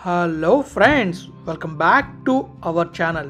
hello friends welcome back to our channel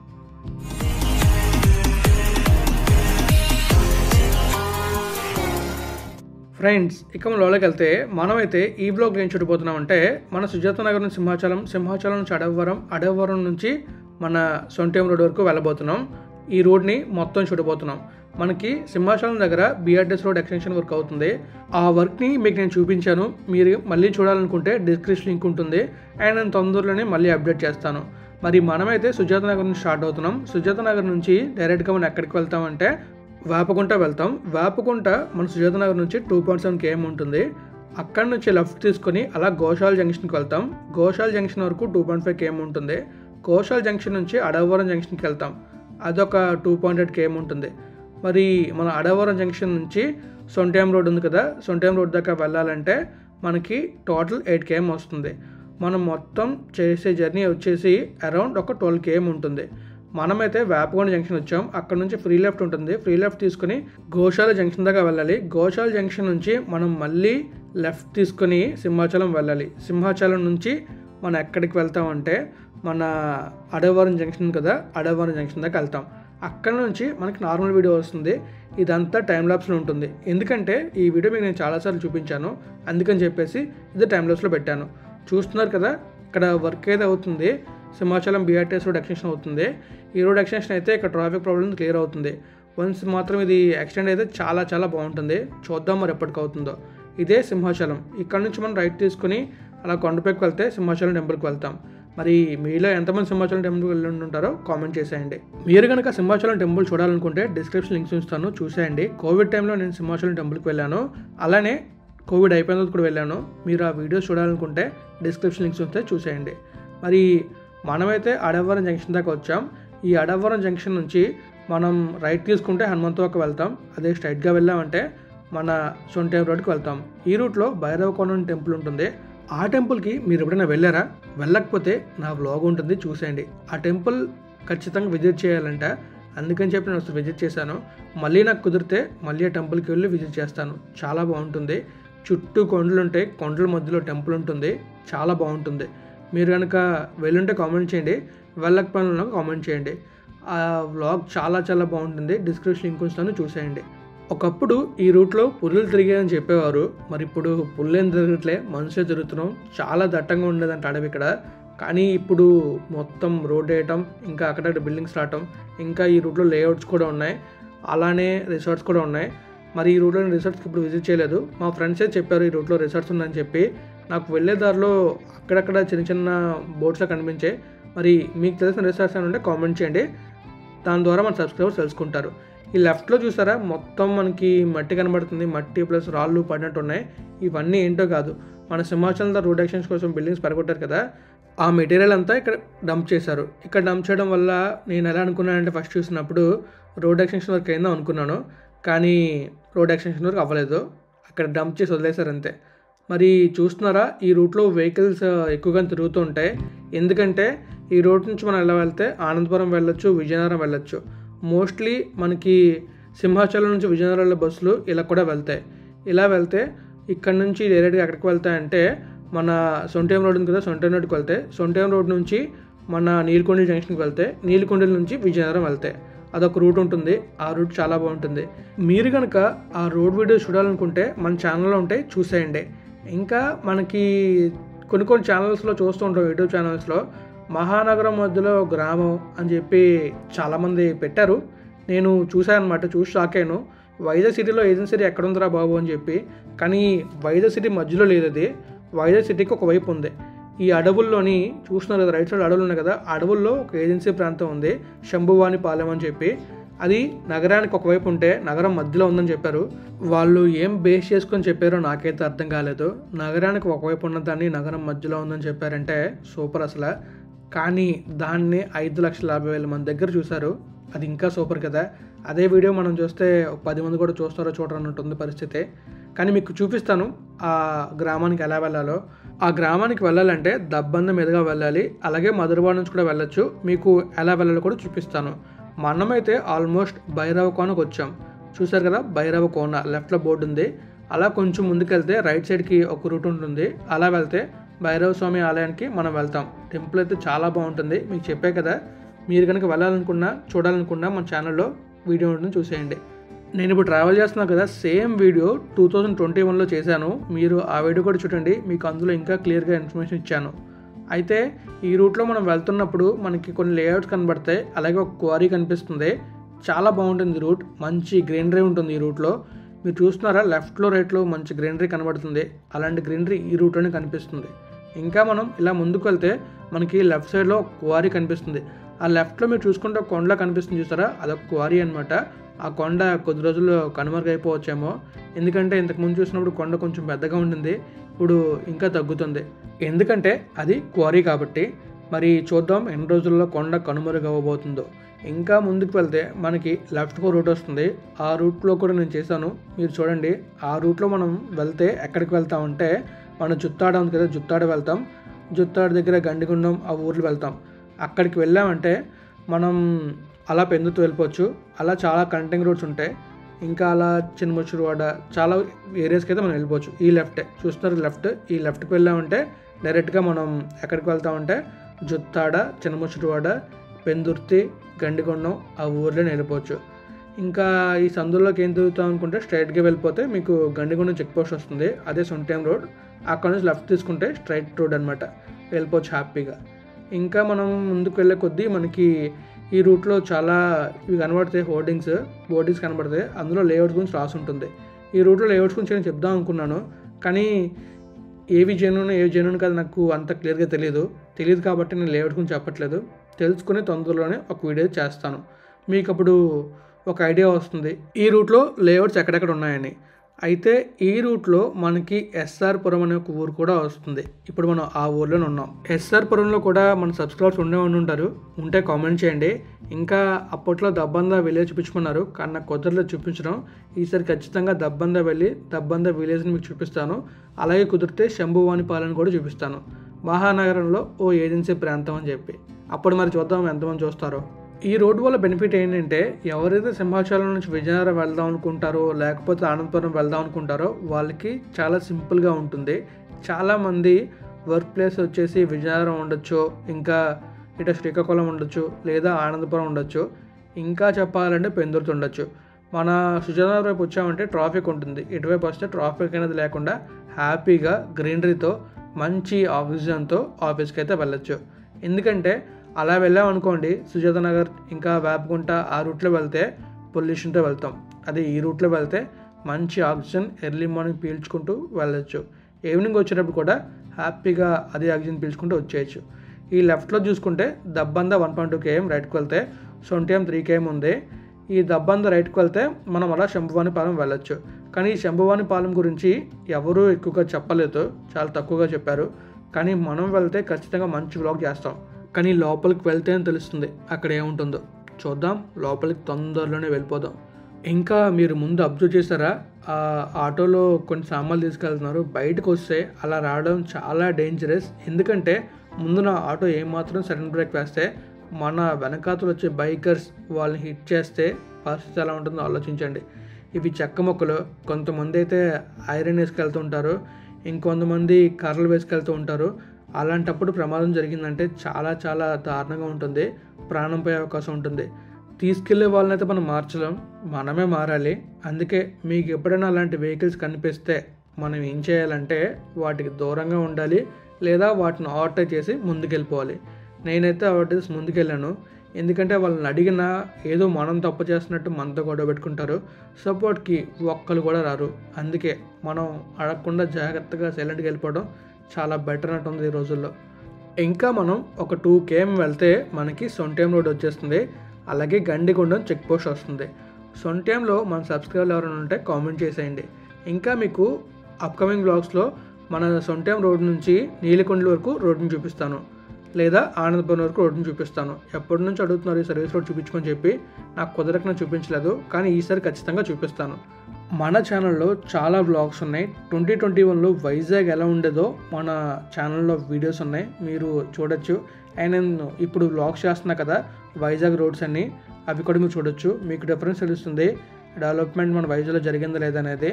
friends ఇక మనం లోపలికి వెళ్తే మనమైతే ఈ బ్లాగ్ ఏం చూడబోతున్నాం అంటే మన సుజాత నగర్ నుంచి సింహాచలం సింహాచలం నుంచి అడవరం అడవరం నుంచి మన సొంటేం రోడ్ వరకు వెళ్ళబోతున్నాం ఈ రోడ్ని మొత్తం చూడబోతున్నాం మనకి సింహాచలం దగ్గర బిఆర్టీఎస్ రోడ్ ఎక్స్టెన్షన్ వర్క్ అవుతుంది ఆ వర్క్ని మీకు నేను చూపించాను మీరు మళ్ళీ చూడాలనుకుంటే డిస్క్రిప్షన్ లింక్ ఉంటుంది అండ్ నేను తొందరలోనే మళ్ళీ అప్డేట్ చేస్తాను మరి మనమైతే సుజాత నగర్ నుంచి స్టార్ట్ అవుతున్నాం సుజాత నగర్ నుంచి డైరెక్ట్గా మనం ఎక్కడికి వెళ్తామంటే వేపకుంట వెళ్తాం వేపకుంట మన సుజాత నగర్ నుంచి టూ పాయింట్ సెవెన్ కేఎం ఉంటుంది అక్కడ నుంచి లెఫ్ట్ తీసుకొని అలా గోశాల్ జంక్షన్కి వెళ్తాం గోశాల్ జంక్షన్ వరకు టూ పాయింట్ ఫైవ్ కేఎం ఉంటుంది గోశాల్ జంక్షన్ నుంచి అడవరం జంక్షన్కి వెళ్తాం అదొక టూ పాయింట్ ఎయిట్ కేఎం ఉంటుంది మరి మన అడవరం జంక్షన్ నుంచి సొంటేం రోడ్ ఉంది కదా సొంటేం రోడ్ దాకా వెళ్ళాలంటే మనకి టోటల్ ఎయిట్ కేఎం వస్తుంది మనం మొత్తం చేసే జర్నీ వచ్చేసి అరౌండ్ ఒక ట్వెల్వ్ కేఎం ఉంటుంది మనమైతే వేపకొండ జంక్షన్ వచ్చాం అక్కడ నుంచి ఫ్రీ లెఫ్ట్ ఉంటుంది ఫ్రీ లెఫ్ట్ తీసుకుని గోశాల జంక్షన్ దాకా వెళ్ళాలి గోశాల జంక్షన్ నుంచి మనం మళ్ళీ లెఫ్ట్ తీసుకుని సింహాచలం వెళ్ళాలి సింహాచలం నుంచి మనం ఎక్కడికి వెళ్తామంటే మన అడవరం జంక్షన్ కదా అడవరం జంక్షన్ దాకా వెళ్తాం అక్కడ నుంచి మనకి నార్మల్ వీడియో వస్తుంది ఇదంతా టైం ల్యాబ్స్లో ఉంటుంది ఎందుకంటే ఈ వీడియో మీకు నేను చాలాసార్లు చూపించాను అందుకని చెప్పేసి ఇది టైం ల్యాబ్స్లో పెట్టాను చూస్తున్నారు కదా ఇక్కడ వర్క్ అయితే అవుతుంది సింహాచలం బీఆర్టీఎస్ రోడ్ ఎక్స్టెన్షన్ అవుతుంది ఈ రోడ్ ఎక్స్టెన్షన్ అయితే ఇక్కడ ట్రాఫిక్ ప్రాబ్లమ్ క్లియర్ అవుతుంది వన్స్ మాత్రం ఇది ఎక్స్టెండ్ అయితే చాలా చాలా బాగుంటుంది చూద్దాం మరి ఎప్పటికి అవుతుందో ఇదే సింహాచలం ఇక్కడ నుంచి మనం రైట్ తీసుకుని అలా కొండపైకి వెళ్తే సింహాచలం టెంపుల్కి వెళ్తాం మరి మీలో ఎంతమంది సింహాచలం టెంపుల్కి వెళ్ళి ఉంటారో కామెంట్ చేసేయండి మీరు కనుక సింహాచలం టెంపుల్ చూడాలనుకుంటే డిస్క్రిప్షన్ లింక్స్ ఉంచుతాను చూసేయండి కోవిడ్ టైంలో నేను సింహాచలం టెంపుల్కి వెళ్ళాను అలానే కోవిడ్ అయిపోయిన తర్వాత కూడా వెళ్ళాను మీరు ఆ వీడియోస్ చూడాలనుకుంటే డిస్క్రిప్షన్ లింక్స్ ఉంటే చూసేయండి మరి మనమైతే అడవరం జంక్షన్ దాకా వచ్చాం ఈ అడవరం జంక్షన్ నుంచి మనం రైట్ తీసుకుంటే హనుమంతవాక వెళ్తాం అదే స్ట్రైట్గా వెళ్ళామంటే మన సొంటేం రోడ్కి వెళ్తాం ఈ రూట్లో భైరవకోణం టెంపుల్ ఉంటుంది ఆ టెంపుల్కి మీరు ఎప్పుడైనా వెళ్ళారా వెళ్ళకపోతే నా వ్లాగ్ ఉంటుంది చూసేయండి ఆ టెంపుల్ ఖచ్చితంగా విజిట్ చేయాలంటే అందుకని చెప్పి నేను విజిట్ చేశాను మళ్ళీ నాకు కుదిరితే మళ్ళీ ఆ టెంపుల్కి వెళ్ళి విజిట్ చేస్తాను చాలా బాగుంటుంది చుట్టూ కొండలు ఉంటాయి కొండల మధ్యలో టెంపుల్ ఉంటుంది చాలా బాగుంటుంది మీరు కనుక వెళ్ళుంటే కామెంట్ చేయండి వెళ్ళకపోయినా కామెంట్ చేయండి ఆ వ్లాగ్ చాలా చాలా బాగుంటుంది డిస్క్రిప్షన్ లింక్ ఉంచుతాను చూసేయండి ఒకప్పుడు ఈ రూట్లో పుల్లులు తిరిగాయని చెప్పేవారు మరి ఇప్పుడు పుల్లేం తిరగట్లే మనుషులే తిరుగుతున్నాం చాలా దట్టంగా ఉండేదంట అడవి ఇక్కడ కానీ ఇప్పుడు మొత్తం రోడ్ వేయటం ఇంకా అక్కడక్కడ బిల్డింగ్స్ రావటం ఇంకా ఈ రూట్లో లేఅవుట్స్ కూడా ఉన్నాయి అలానే రిసార్ట్స్ కూడా ఉన్నాయి మరి ఈ రూట్లో రిసార్ట్స్కి ఇప్పుడు విజిట్ చేయలేదు మా ఫ్రెండ్సే చెప్పారు ఈ రూట్లో రిసార్ట్స్ ఉందని చెప్పి నాకు వెళ్ళే దారిలో అక్కడక్కడ చిన్న చిన్న బోట్స్లో కనిపించాయి మరి మీకు తెలిసిన రిసార్ట్స్ అని ఉంటే కామెంట్ చేయండి దాని ద్వారా మన సబ్స్క్రైబర్స్ తెలుసుకుంటారు ఈ లెఫ్ట్లో చూసారా మొత్తం మనకి మట్టి కనబడుతుంది మట్టి ప్లస్ రాళ్ళు పడినట్టు ఉన్నాయి ఇవన్నీ ఏంటో కాదు మన సింహాచలం రోడ్ ఎక్షన్స్ కోసం బిల్డింగ్స్ పెరగొట్టారు కదా ఆ మెటీరియల్ అంతా ఇక్కడ డంప్ చేశారు ఇక్కడ డంప్ చేయడం వల్ల నేను ఎలా అనుకున్నానంటే ఫస్ట్ చూసినప్పుడు రోడ్ ఎక్స్టెన్షన్ వర్క్ అయిందో అనుకున్నాను కానీ రోడ్ ఎక్స్టెన్షన్ వర్క్ అవ్వలేదు అక్కడ డంప్ చేసి వదిలేశారు అంతే మరి చూస్తున్నారా ఈ రూట్లో వెహికల్స్ ఎక్కువగా తిరుగుతూ ఉంటాయి ఎందుకంటే ఈ రోడ్ నుంచి మనం ఎలా వెళ్తే ఆనందపురం వెళ్ళొచ్చు విజయనగరం వెళ్ళొచ్చు మోస్ట్లీ మనకి సింహాచలం నుంచి విజయనగరంలో బస్సులు ఇలా కూడా వెళ్తాయి ఇలా వెళ్తే ఇక్కడ నుంచి డైరెక్ట్గా ఎక్కడికి వెళ్తాయంటే మన సొంటేం రోడ్ ఉంది కదా సొంటేం రోడ్కి వెళ్తే సొంటేం రోడ్ నుంచి మన నీలకొండల జంక్షన్కి వెళ్తే నీలకొండల నుంచి విజయనగరం వెళ్తాయి అదొక రూట్ ఉంటుంది ఆ రూట్ చాలా బాగుంటుంది మీరు కనుక ఆ రోడ్ వీడియో చూడాలనుకుంటే మన ఛానల్లో ఉంటే చూసేయండి ఇంకా మనకి కొన్ని కొన్ని ఛానల్స్లో చూస్తూ ఉంటాం యూట్యూబ్ ఛానల్స్లో మహానగరం మధ్యలో గ్రామం అని చెప్పి చాలామంది పెట్టారు నేను చూశాను అనమాట చూసి షాక్ అయ్యాను వైజాగ్ సిటీలో ఏజెన్సీ ఎక్కడ ఉందిరా బాబు అని చెప్పి కానీ వైజాగ్ సిటీ మధ్యలో లేదు అది వైజాగ్ సిటీకి ఒక వైపు ఉంది ఈ అడవుల్లోని చూస్తున్నారు కదా రైట్ సైడ్ అడవులు ఉన్నాయి కదా అడవుల్లో ఒక ఏజెన్సీ ప్రాంతం ఉంది శంభువాణి పాలెం అని చెప్పి అది నగరానికి ఒకవైపు ఉంటే నగరం మధ్యలో ఉందని చెప్పారు వాళ్ళు ఏం బేస్ చేసుకొని చెప్పారో నాకైతే అర్థం కాలేదు నగరానికి ఒకవైపు ఉన్న దాన్ని నగరం మధ్యలో ఉందని చెప్పారంటే సూపర్ అసలు కానీ దాన్ని ఐదు లక్షల యాభై వేల మంది దగ్గర చూశారు అది ఇంకా సూపర్ కదా అదే వీడియో మనం చూస్తే ఒక పది మంది కూడా చూస్తారో చూడరన్నట్టుంది పరిస్థితి కానీ మీకు చూపిస్తాను ఆ గ్రామానికి ఎలా వెళ్ళాలో ఆ గ్రామానికి వెళ్ళాలంటే దబ్బంద మీదుగా వెళ్ళాలి అలాగే మధురవాడ నుంచి కూడా వెళ్ళొచ్చు మీకు ఎలా వెళ్ళాలో కూడా చూపిస్తాను మనమైతే ఆల్మోస్ట్ భైరవ కోనకు వచ్చాం చూసారు కదా భైరవ కోన లెఫ్ట్లో బోర్డు ఉంది అలా కొంచెం ముందుకెళ్తే రైట్ సైడ్కి ఒక రూట్ ఉంటుంది అలా వెళ్తే భైరవ స్వామి ఆలయానికి మనం వెళ్తాం టెంపుల్ అయితే చాలా బాగుంటుంది మీకు చెప్పే కదా మీరు కనుక వెళ్ళాలనుకున్నా చూడాలనుకున్నా మన ఛానల్లో వీడియో ఉంటుంది చూసేయండి నేను ఇప్పుడు ట్రావెల్ చేస్తున్నాను కదా same video two thousand twenty వన్లో చేశాను మీరు ఆ వీడియో కూడా చూడండి మీకు అందులో ఇంకా క్లియర్గా ఇన్ఫర్మేషన్ ఇచ్చాను అయితే ఈ రూట్లో మనం వెళ్తున్నప్పుడు మనకి కొన్ని లేఅవుట్స్ కనబడతాయి అలాగే ఒక క్వారీ కనిపిస్తుంది చాలా బాగుంటుంది ఈ రూట్ మంచి గ్రీనరీ ఉంటుంది ఈ రూట్లో మీరు చూస్తున్నారా లెఫ్ట్లో రైట్లో మంచి గ్రీనరీ కనబడుతుంది అలాంటి గ్రీనరీ ఈ రూట్లోనే కనిపిస్తుంది ఇంకా మనం ఇలా ముందుకు వెళ్తే మనకి లెఫ్ట్ సైడ్లో ఒక క్వారీ కనిపిస్తుంది ఆ లెఫ్ట్లో మీరు చూసుకుంటే ఒక కొండలా కనిపిస్తుంది చూసారా అదొక క్వారీ అనమాట ఆ కొండ కొద్ది రోజుల్లో కనుమరుగైపోవచ్చేమో ఎందుకంటే ఇంతకు ముందు చూసినప్పుడు కొండ కొంచెం పెద్దగా ఉంటుంది ఇప్పుడు ఇంకా తగ్గుతుంది ఎందుకంటే అది క్వారీ కాబట్టి మరి చూద్దాం ఎన్ని రోజుల్లో కొండ కనుమరుగవ్వబోతుందో ఇంకా ముందుకు వెళ్తే మనకి లెఫ్ట్కో రూట్ వస్తుంది ఆ రూట్లో కూడా నేను చేశాను మీరు చూడండి ఆ రూట్లో మనం వెళ్తే ఎక్కడికి వెళ్తామంటే మనం జుత్తాడ ఉంది కదా జుత్తాడ వెళ్తాం జుత్తాడ దగ్గర గండిగుండం ఆ ఊర్లు వెళ్తాం అక్కడికి వెళ్ళామంటే మనం అలా పెందుతూ వెళ్ళిపోవచ్చు అలా చాలా కంటెంగ్ రోడ్స్ ఉంటాయి ఇంకా అలా చిన్నముచ్చురువాడ చాలా ఏరియాస్కి అయితే మనం వెళ్ళిపోవచ్చు ఈ లెఫ్టే చూస్తున్నారు లెఫ్ట్ ఈ లెఫ్ట్కి వెళ్ళామంటే డైరెక్ట్గా మనం ఎక్కడికి వెళ్తామంటే జుత్తాడ చిన్నముచ్చురువాడ పెందుర్తి గండికొండం ఆ ఊర్లో వెళ్ళిపోవచ్చు ఇంకా ఈ సందుల్లోకి ఏం తిరుగుతాం అనుకుంటే స్ట్రైట్గా వెళ్ళిపోతే మీకు గండికొండం చెక్ పోస్ట్ వస్తుంది అదే సొంటేం రోడ్ అక్కడ నుంచి లెఫ్ట్ తీసుకుంటే స్ట్రైట్ రోడ్ అనమాట వెళ్ళిపోవచ్చు హ్యాపీగా ఇంకా మనం ముందుకు వెళ్ళే కొద్దీ మనకి ఈ రూట్లో చాలా ఇవి కనబడతాయి హోర్డింగ్స్ బోర్డింగ్స్ కనబడతాయి అందులో లేఅవుట్స్ గురించి రాసి ఉంటుంది ఈ రూట్లో లేఅవుట్స్ గురించి నేను చెప్దాం అనుకున్నాను కానీ ఏవి జెన్యున్ ఏవి జెన్యున్ కాదు నాకు అంత క్లియర్గా తెలియదు తెలియదు కాబట్టి నేను లేఅవుట్ గురించి చెప్పట్లేదు తెలుసుకుని తొందరలోనే ఒక వీడియో చేస్తాను మీకు అప్పుడు ఒక ఐడియా వస్తుంది ఈ రూట్లో లేఅవుట్స్ ఎక్కడెక్కడ ఉన్నాయని అయితే ఈ రూట్లో మనకి ఎస్ఆర్ పురం అనే ఒక ఊరు కూడా వస్తుంది ఇప్పుడు మనం ఆ ఊర్లోనే ఉన్నాం ఎస్ఆర్ పురంలో కూడా మన సబ్స్క్రైబర్స్ ఉండే ఉండి ఉంటారు ఉంటే కామెంట్ చేయండి ఇంకా అప్పట్లో దబ్బందా విలేజ్ చూపించుకున్నారు కానీ నాకు కుదరలో చూపించడం ఈసారి ఖచ్చితంగా దబ్బందా వెళ్ళి దబ్బందా విలేజ్ని మీకు చూపిస్తాను అలాగే కుదిరితే శంభువాణి పాలన కూడా చూపిస్తాను మహానగరంలో ఓ ఏజెన్సీ ప్రాంతం అని చెప్పి అప్పుడు మరి చూద్దాం ఎంతమంది చూస్తారో ఈ రోడ్డు వల్ల బెనిఫిట్ ఏంటంటే ఎవరైతే సింహాచలం నుంచి విజయనగరం వెళ్దాం అనుకుంటారో లేకపోతే అనంతపురం వెళ్దాం అనుకుంటారో వాళ్ళకి చాలా సింపుల్గా ఉంటుంది చాలామంది వర్క్ ప్లేస్ వచ్చేసి విజయనగరం ఉండొచ్చు ఇంకా ఇట శ్రీకాకుళం ఉండొచ్చు లేదా ఆనందపురం ఉండొచ్చు ఇంకా చెప్పాలంటే పెందుర్తి ఉండొచ్చు మన సుజాత వైపు వచ్చామంటే ట్రాఫిక్ ఉంటుంది ఇటువైపు వస్తే ట్రాఫిక్ అనేది లేకుండా హ్యాపీగా గ్రీనరీతో మంచి ఆక్సిజన్తో ఆఫీస్కి అయితే వెళ్ళొచ్చు ఎందుకంటే అలా వెళ్ళామనుకోండి సుజాత నగర్ ఇంకా వేపగుంట ఆ రూట్లో వెళ్తే పొల్యూషన్తో వెళ్తాం అదే ఈ రూట్లో వెళ్తే మంచి ఆక్సిజన్ ఎర్లీ మార్నింగ్ పీల్చుకుంటూ వెళ్ళొచ్చు ఈవినింగ్ వచ్చేటప్పుడు కూడా హ్యాపీగా అదే ఆక్సిజన్ పీల్చుకుంటూ వచ్చేయచ్చు ఈ లెఫ్ట్లో చూసుకుంటే Dabbanda one point two KM రైట్కి వెళ్తే సొంటిఎం త్రీ కేఎం ఉంది ఈ దబ్బంద రైట్కి వెళ్తే మనం అలా శంభువాని పాలెం వెళ్ళొచ్చు కానీ ఈ శంభువాని పాలెం గురించి ఎవరూ ఎక్కువగా చెప్పలేదు చాలా తక్కువగా చెప్పారు కానీ మనం వెళ్తే ఖచ్చితంగా మంచి వ్లాగ్ చేస్తాం కానీ లోపలికి వెళ్తేనే తెలుస్తుంది అక్కడ ఏముంటుందో చూద్దాం లోపలికి తొందరలోనే వెళ్ళిపోదాం ఇంకా మీరు ముందు అబ్జర్వ్ చేశారా ఆ ఆటోలో కొన్ని సామాన్లు తీసుకెళ్తున్నారు బయటకు వస్తే అలా రావడం చాలా డేంజరస్ ఎందుకంటే ముందు నా ఆటో ఏమాత్రం సడన్ బ్రేక్ వేస్తే మన వెనకాతలు వచ్చే బైకర్స్ వాళ్ళని హిట్ చేస్తే పరిస్థితి ఎలా ఉంటుందో ఆలోచించండి ఇవి చెక్క మొక్కలు కొంతమంది అయితే ఐరన్ వేసుకెళ్తుంటారు ఇంకొంతమంది కర్రలు వేసుకెళ్తూ ఉంటారు అలాంటప్పుడు ప్రమాదం జరిగిందంటే చాలా చాలా దారుణంగా ఉంటుంది ప్రాణం పోయే అవకాశం ఉంటుంది తీసుకెళ్లే వాళ్ళని అయితే మనం మార్చలేం మనమే మారాలి అందుకే మీకు ఎప్పుడైనా అలాంటి వెహికల్స్ కనిపిస్తే మనం ఏం చేయాలంటే వాటికి దూరంగా ఉండాలి లేదా వాటిని ఓవర్టేక్ చేసి ముందుకెళ్ళిపోవాలి నేనైతే ఓవర్టేక్ చేసి ముందుకెళ్ళాను ఎందుకంటే వాళ్ళని అడిగినా ఏదో మనం తప్పు చేస్తున్నట్టు మనతో గొడవ పెట్టుకుంటారు సపోర్ట్కి ఒక్కరు కూడా రారు అందుకే మనం అడగకుండా జాగ్రత్తగా సైలెంట్గా వెళ్ళిపోవడం చాలా బెటర్ ఉంటుంది ఈ రోజుల్లో ఇంకా మనం ఒక టూ కేఎం వెళ్తే మనకి సొంటేం రోడ్ వచ్చేస్తుంది అలాగే గండిగుండం చెక్ పోస్ట్ వస్తుంది సొంటేంలో మన సబ్స్క్రైబర్లు ఎవరైనా ఉంటే కామెంట్ చేసేయండి ఇంకా మీకు అప్కమింగ్ బ్లాగ్స్లో మన సొంటేం రోడ్ నుంచి నీలికొండల వరకు రోడ్ని చూపిస్తాను లేదా ఆనందపురం వరకు రోడ్ని చూపిస్తాను ఎప్పటి నుంచి అడుగుతున్నారు ఈ సర్వీస్ రోడ్ చూపించుకొని చెప్పి నాకు కుదరకన చూపించలేదు కానీ ఈసారి ఖచ్చితంగా చూపిస్తాను మన ఛానల్లో చాలా బ్లాగ్స్ ఉన్నాయి ట్వంటీ ట్వంటీ వన్లో వైజాగ్ ఎలా ఉండేదో మన ఛానల్లో వీడియోస్ ఉన్నాయి మీరు చూడొచ్చు అండ్ నేను ఇప్పుడు బ్లాగ్స్ చేస్తున్నా కదా వైజాగ్ రోడ్స్ అన్ని అవి కూడా మీరు చూడొచ్చు మీకు డిఫరెన్స్ తెలుస్తుంది డెవలప్మెంట్ మన వైజాగ్లో జరిగిందా లేదనేది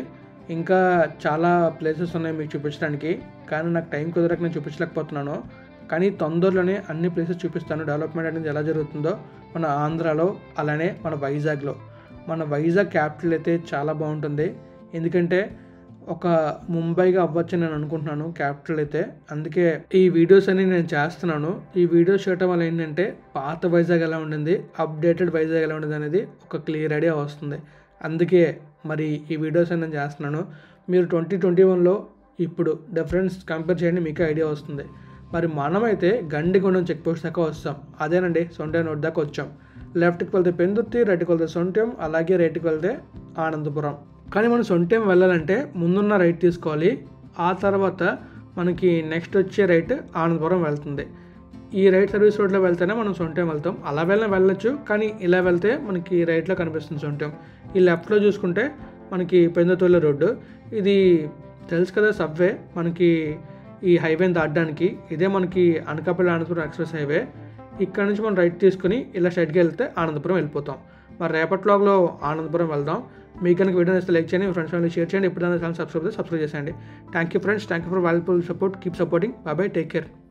ఇంకా చాలా ప్లేసెస్ ఉన్నాయి మీకు చూపించడానికి కానీ నాకు టైం కుదరక నేను చూపించలేకపోతున్నాను కానీ తొందరలోనే అన్ని ప్లేసెస్ చూపిస్తాను డెవలప్మెంట్ అనేది ఎలా జరుగుతుందో మన ఆంధ్రాలో అలానే మన వైజాగ్లో మన వైజాగ్ క్యాపిటల్ అయితే చాలా బాగుంటుంది ఎందుకంటే ఒక ముంబైగా అవ్వచ్చు నేను అనుకుంటున్నాను క్యాపిటల్ అయితే అందుకే ఈ వీడియోస్ అన్ని నేను చేస్తున్నాను ఈ వీడియోస్ చేయటం వల్ల ఏంటంటే పాత వైజాగ్ ఎలా ఉండింది అప్డేటెడ్ వైజాగ్ ఎలా ఉండేది అనేది ఒక క్లియర్ ఐడియా వస్తుంది అందుకే మరి ఈ వీడియోస్ అని నేను చేస్తున్నాను మీరు ట్వంటీ ట్వంటీ వన్లో ఇప్పుడు డిఫరెన్స్ కంపేర్ చేయండి మీకు ఐడియా వస్తుంది మరి మనమైతే గండిగొండం చెక్ పోస్ట్ దాకా వస్తాం అదేనండి సొంట నోట్ దాకా వచ్చాం లెఫ్ట్కి వెళ్తే పెందుర్తి రైట్కి వెళ్తే సొంటెం అలాగే రైట్కి వెళ్తే ఆనందపురం కానీ మనం సొంటెం వెళ్ళాలంటే ముందున్న రైట్ తీసుకోవాలి ఆ తర్వాత మనకి నెక్స్ట్ వచ్చే రైట్ ఆనందపురం వెళ్తుంది ఈ రైట్ సర్వీస్ రోడ్లో వెళ్తేనే మనం సొంటెం వెళ్తాం అలా వెళ్ళిన వెళ్ళొచ్చు కానీ ఇలా వెళ్తే మనకి రైట్లో కనిపిస్తుంది సొంటెం ఈ లెఫ్ట్లో చూసుకుంటే మనకి పెందుతుల్ల రోడ్డు ఇది తెలుసు కదా సబ్వే మనకి ఈ హైవేని దాటడానికి ఇదే మనకి అనకాపల్లి అనంతపురం ఎక్స్ప్రెస్ హైవే ఇక్కడ నుంచి మనం రైట్ తీసుకుని ఇలా స్ట్రైట్గా వెళ్తే ఆనందపురం వెళ్ళిపోతాం మరి రేపటి వ్లాగ్లో ఆనందపురం వెళ్దాం మీకు కనుక వీడియో నచ్చితే లైక్ చేయండి మీ ఫ్రెండ్స్ ఫ్యామిలీ షేర్ చేయండి ఎప్పుడైనా ఛానల్ సబ్స్క్రైబ్ సబ్స్క్రైబ్ చేసేయండి thank you friends thank you for valuable support keep supporting bye take care